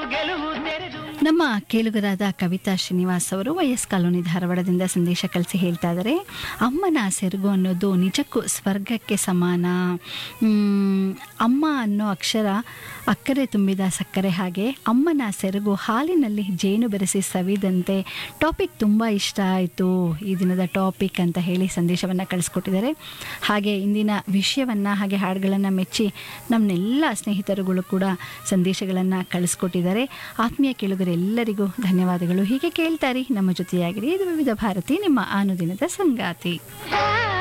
ಗೆಲುವು ತೆರೆದು ನಮ್ಮ ಕೇಳುಗರಾದ ಕವಿತಾ ಶ್ರೀನಿವಾಸ್ ಅವರು ವೈಎಸ್ ಕಾಲೋನಿ ಧಾರವಾಡದಿಂದ ಸಂದೇಶ ಕಳಿಸಿ ಹೇಳ್ತಾ ಇದ್ದಾರೆ ಅಮ್ಮನ ಸೆರಗು ಅನ್ನೋದು ನಿಜಕ್ಕೂ ಸ್ವರ್ಗಕ್ಕೆ ಸಮಾನ ಮ್, ಅಮ್ಮ ಅನ್ನೋ ಅಕ್ಷರ ಅಕ್ಕರೆ ತುಂಬಿದ ಸಕ್ಕರೆ ಹಾಗೆ ಅಮ್ಮನ ಸೆರಗು ಹಾಲಿನಲ್ಲಿ ಜೇನು ಬೆರೆಸಿ ಸವಿದಂತೆ ಟಾಪಿಕ್ ತುಂಬ ಇಷ್ಟ ಆಯಿತು ಈ ದಿನದ ಟಾಪಿಕ್ ಅಂತ ಹೇಳಿ ಸಂದೇಶವನ್ನು ಕಳಿಸ್ಕೊಟ್ಟಿದ್ದಾರೆ ಹಾಗೆ ಇಂದಿನ ವಿಷಯವನ್ನು ಹಾಗೆ ಹಾಡುಗಳನ್ನು ಮೆಚ್ಚಿ ನಮ್ಮನ್ನೆಲ್ಲ ಸ್ನೇಹಿತರುಗಳು ಕೂಡ ಸಂದೇಶಗಳನ್ನು ಕಳಿಸ್ಕೊಟ್ಟಿದ್ದಾರೆ ಆತ್ಮೀಯ ಕೇಳುಗರೆಲ್ಲರಿಗೂ ಧನ್ಯವಾದಗಳು ಹೀಗೆ ಕೇಳ್ತಾರಿ ನಮ್ಮ ಜೊತೆಯಾಗಿರಿ ಇದು ವಿವಿಧ ಭಾರತಿ ನಿಮ್ಮ ಆನುದಿನದ ಸಂಗಾತಿ